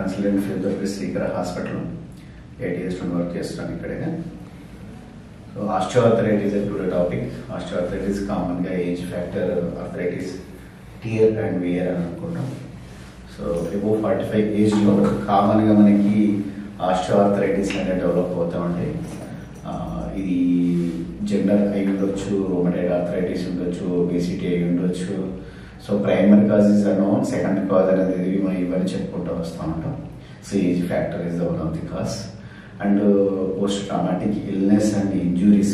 Consultant physiotherapy Srikara hospital eight years నుండి work చేస్తున్నాను ఇక్కడే so osteoarthritis today topic osteoarthritis కామన్గా age factor arthritis tear and wear అని అనుకుంటాం సో ఎబో ఫార్టీ ఫైవ్ ఏజ్లో కామన్గా మనకి ఆస్టియోఆర్థరైటిస్ అనేది డెవలప్ అవుతూ ఉంటాయి ఆ, ఇది జెండర్ అయి ఉండొచ్చు రోమటైడ్ ఆర్థరైటిస్ ఉండొచ్చు ఒబేసిటీ అయి ఉండొచ్చు సో ప్రైమరీ కాజెస్ అనో సెకండ్ కాజ్ అనేది మనం ఇవన్నీ చెప్పుకుంటూ వస్తూ ఉంటాం so age factor is the one of the cause and post traumatic illness and injuries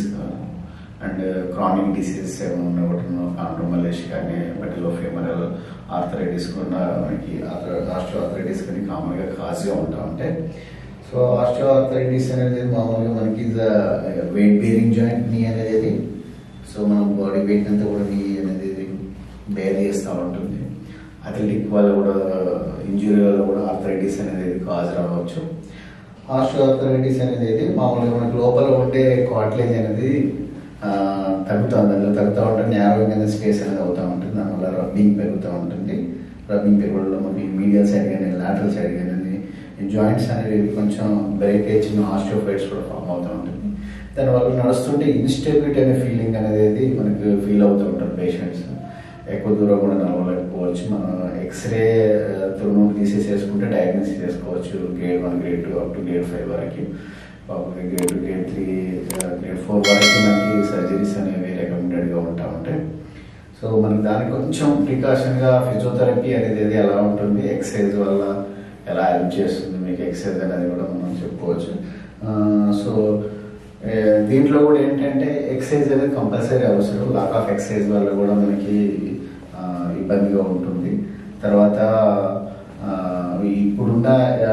and chronic diseases ఏమైనా ఉన్నా కూడా కాంట్రోమలేష్ కానీ బటిలో ఫేమరల్ ఆర్థరైటిస్ ఉన్న మనకి ఆస్ట్రో ఆర్థరైటిస్ కానీ కామన్గా కాజ్గా ఉంటా ఉంటాయి సో ఆస్ట్రో ఆర్థరైటిస్ అనేది మామూలుగా మనకి వెయిట్ బేరింగ్ జాయింట్ నీ అనేది సో మనం బాడీ వెయిట్ అంతా కూడా నీ అనేది బేర్ చేస్తూ ఉంటుంది అథ్లెటిక్ వల్ల కూడా ఇంజురీ వల్ల కూడా ఆర్థరైటిస్ అనేది కాజ్ రావచ్చు ఆస్ట్రోఆర్థరైటిస్ అనేది మామూలుగా మనకు లోపల ఉండే కాట్లేజ్ అనేది ఆ, తగ్గుతుంది అందులో తగ్గుతూ ఉంటే నేరోయింగ్ అనేది స్పేస్ అనేది అవుతూ ఉంటుంది దానివల్ల రబ్బింగ్ పెరుగుతూ ఉంటుంది రబ్బింగ్ పెరగడం వల్ల మనకి మీడియల్ సైడ్ కానీ లాటరల్ సైడ్ కానీ జాయింట్స్ అనేవి కొంచెం బ్రేక్ అయ్యి చిన్న ఆస్ట్రోఫైట్స్ కూడా ఫామ్ అవుతూ ఉంటుంది దానివల్ల నడుస్తుంటే ఇన్స్టెబిలిటీ అనే ఫీలింగ్ అనేది మనకు ఫీల్ అవుతూ ఉంటారు పేషెంట్స్ ఎక్కువ దూరం కూడా నడవలేకపోవచ్చు మనం ఎక్స్రే తురుము తీసేసేసుకుంటే డయాగ్నోస్ చేసుకోవచ్చు grade one grade two up to grade five వరకు బాబుకి grade two grade three grade four వరకు మనకి సర్జరీస్ అనేవి రికమెండెడ్గా ఉంటా ఉంటాయి సో మనకి దానికి కొంచెం ప్రికాషన్గా ఫిజియోథెరపీ అనేది ఎలా ఉంటుంది ఎక్సర్సైజ్ వల్ల ఎలా హెల్ప్ చేస్తుంది మీకు ఎక్సర్సైజ్ అనేది కూడా మనం చెప్పుకోవచ్చు ఆ, సో ఏ, దీంట్లో కూడా ఏంటంటే ఎక్సర్సైజ్ అనేది కంపల్సరీ అవసరం లాక్ ఆఫ్ ఎక్సర్సైజ్ వల్ల కూడా మనకి ఆ, ఇబ్బందిగా ఉంటుంది తర్వాత ఆ, ఇప్పుడున్న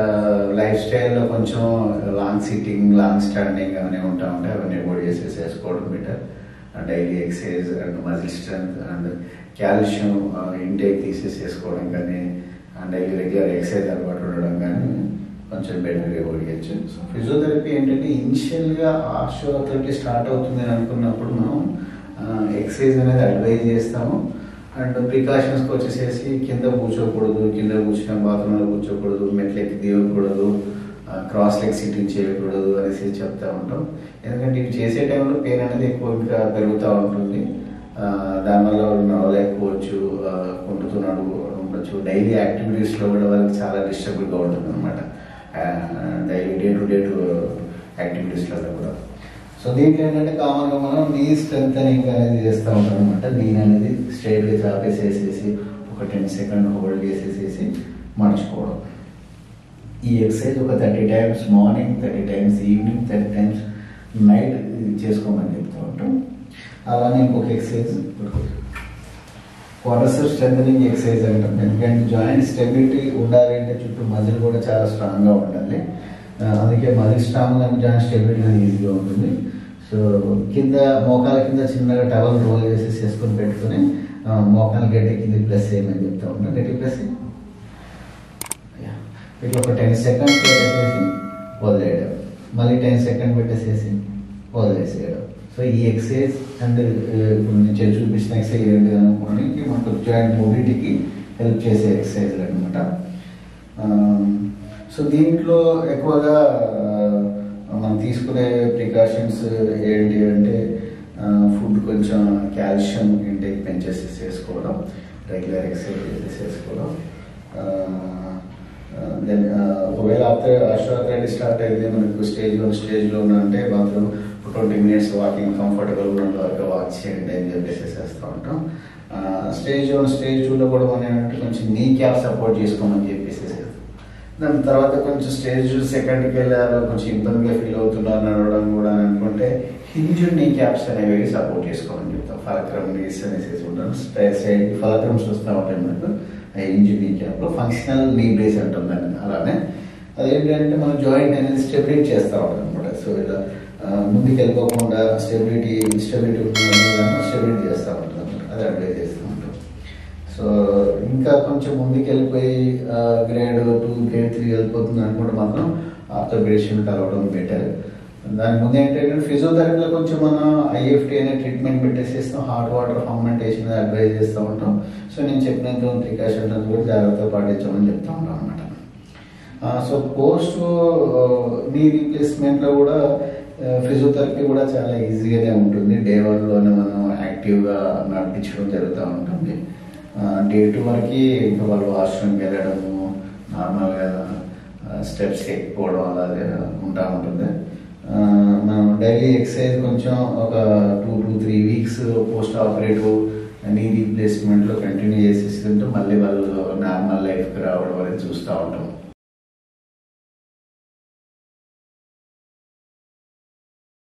లైఫ్ స్టైల్లో కొంచెం లాంగ్ సిట్టింగ్ లాంగ్ స్టాండింగ్ అవన్నీ ఉంటా ఉంటాయి అవన్నీ కూడా చేసేసి వేసుకోవడం better daily exercise and muscle strength and calcium intake తీసేసి వేసుకోవడం కానీ అండ్ డైలీ రెగ్యులర్ ఎక్సర్సైజ్ అలవాటు ఉండడం కానీ కొంచెం బెటర్గా ఓడియచ్చు సో ఫిజియోథెరపీ ఏంటంటే ఇనిషియల్గా ఆస్ట్రోథెరపీ స్టార్ట్ అవుతుంది అని అనుకున్నప్పుడు మనం ఎక్సర్సైజ్ అనేది అడ్వైజ్ చేస్తాము అండ్ ప్రికాషన్స్కి వచ్చేసేసి కింద కూర్చోకూడదు కింద కూర్చున్న బాత్రూంలో కూర్చోకూడదు మెట్లెక్కి దిగకూడదు క్రాస్ లెగ్ సిట్టింగ్ చేయకూడదు అనేసి చెప్తా ఉంటాం ఎందుకంటే ఇవి చేసే టైంలో పెయిన్ అనేది ఎక్కువ ఇంకా పెరుగుతూ ఉంటుంది ఆ, దానివల్ల వాళ్ళు నడవలేకపోవచ్చు ఆ, కుంటుతూ నడువు ఉండొచ్చు డైలీ యాక్టివిటీస్లో కూడా వాళ్ళకి చాలా డిస్టర్బ్గా ఉంటుంది అనమాట daily day to day to యాక్టివిటీస్లో కూడా సో దీంట్లో ఏంటంటే కామన్గా మనం నీ స్ట్రెంత్ అనేది చేస్తూ ఉంటాం అనమాట నీన్ అనేది స్ట్రైట్గా చాపేసేసేసి ఒక టెన్ సెకండ్ హోల్డ్ చేసేసేసి మర్చిపోవడం ఈ ఎక్సర్సైజ్ ఒక thirty times morning thirty times evening thirty times night చేసుకోమని చెప్తూ ఉంటాం అలానే ఇంకొక ఎక్సర్సైజ్ క్వార్టర్సెప్ స్ట్రెంథనింగ్ ఎక్సర్సైజ్ అంటాం ఎందుకంటే జాయింట్ స్టెబిలిటీ ఉండాలి అంటే చుట్టూ మజిల్ కూడా చాలా స్ట్రాంగ్గా ఉండాలి ఆ, అందుకే మజిల్ స్ట్రాంగ్ అంటే జాయింట్ స్టెబిలిటీ అనేది ఈజీగా ఉంటుంది సో కింద మోకాల కింద చిన్నగా టవల్ రోల్ చేసి చేసుకొని పెట్టుకొని ఆ, మోకాలు గట్టి కింద ప్రెస్ చేయమని చెప్తా ఉంటాం గట్టి ప్రెస్ చేయి. యా. ఇట్లా ఒక టెన్ సెకండ్స్ పెట్టేసేసి వదిలేయడం మళ్ళీ టెన్ సెకండ్ పెట్టేసేసి వదిలేసేయడం సో ఈ ఎక్సర్సైజ్ అండ్ ఇప్పుడు నేను చేసి చూపించిన ఎక్సర్సైజ్ ఏంటి అనుకోవడానికి మనకు జాయింట్ మొబిలిటీకి హెల్ప్ చేసే ఎక్సర్సైజ్ అనమాట సో దీంట్లో ఎక్కువగా ఆ, మనం తీసుకునే ప్రికాషన్స్ ఏంటి అంటే ఫుడ్ కొంచెం కాల్షియం ఇంటేక్ పెంచేసి చేసుకోవడం రెగ్యులర్ ఎక్సర్సైజ్ చేసుకోవడం దెన్ ఒకవేళ ఆఫ్టర్ ఆస్ట్రోథరైటిస్ స్టార్ట్ అయితే మనకు స్టేజ్ వన్ స్టేజ్లో ఉన్నంటే మాత్రం ట్వంటీ మినిట్స్ వాకింగ్ కంఫర్టబుల్ ఉన్నంత వరకు వాక్ చేయండి అని చెప్పేసి చేస్తూ ఉంటాం స్టేజ్ వన్ స్టేజ్ టూలో కూడా మనం ఏంటంటే కొంచెం నీ క్యాప్ సపోర్ట్ చేసుకోమని చెప్పేసి దాని తర్వాత కొంచెం స్టేజ్ సెకండ్కి వెళ్ళారు కొంచెం ఇబ్బందిగా ఫీల్ అవుతున్నారు నడవడం కూడా అని అనుకుంటే హింజుడ్ నీ క్యాప్స్ అనేవి సపోర్ట్ చేసుకోమని చెప్తాం ఫలక్రమ్ నీస్ అనేసి ఉంటాం సైడ్ ఫలక్రమ్స్ వస్తూ ఉంటాయి మనకు హింజుడ్ నీ క్యాప్లో ఫంక్షనల్ నీ బ్రేస్ అంటాం దాన్ని అలానే అదేంటంటే మనం జాయింట్ అనేది స్టెబిలిటీ చేస్తూ ఉంటాం అనమాట సో ఇలా ఆ, ముందుకు వెళ్ళిపోకుండా స్టెబిలిటీ ఇన్స్టెబిలిటీ స్టెబిలిటీ చేస్తూ ఉంటాం అనమాట అది అడ్వైజ్ చేస్తూ ఉంటాం సో ఇంకా కొంచెం ముందుకు వెళ్ళిపోయి గ్రేడ్ టూ గ్రేడ్ త్రీ వెళ్ళిపోతుంది అనుకుంటే మాత్రం ఆర్థోపెడిషన్ కలవడం బెటర్ దాని ముందు ఏంటంటే ఫిజియోథెరపీలో కొంచెం మనం ఐఎఫ్టీ అనే ట్రీట్మెంట్ పెట్టేసేస్తాం హాట్ వాటర్ ఫర్మెంటేషన్ అడ్వైజ్ చేస్తూ ఉంటాం సో నేను చెప్పినంత ప్రికాషన్స్ కూడా జాగ్రత్తగా పాటించమని చెప్తా ఉంటాం అనమాట సో పోస్ట్ నీ రీప్లేస్మెంట్లో కూడా ఫిజియోథెరపీ కూడా చాలా ఈజీగానే ఉంటుంది డే వన్లోనే మనం యాక్టివ్గా నడిపించడం జరుగుతూ ఉంటుంది డే టూ వరకు ఇంకా వాళ్ళు వాష్రూమ్కి వెళ్ళడము నార్మల్గా స్టెప్స్ ఎక్కిపోవడం అలా ఉంటా ఉంటుంది ఆ, మనం డైలీ ఎక్సర్సైజ్ కొంచెం ఒక two two three weeks post operative knee రీప్లేస్మెంట్లో కంటిన్యూ చేసేస్తుంటే మళ్ళీ వాళ్ళు నార్మల్ లైఫ్కి రావడం అనేది చూస్తూ ఉంటాం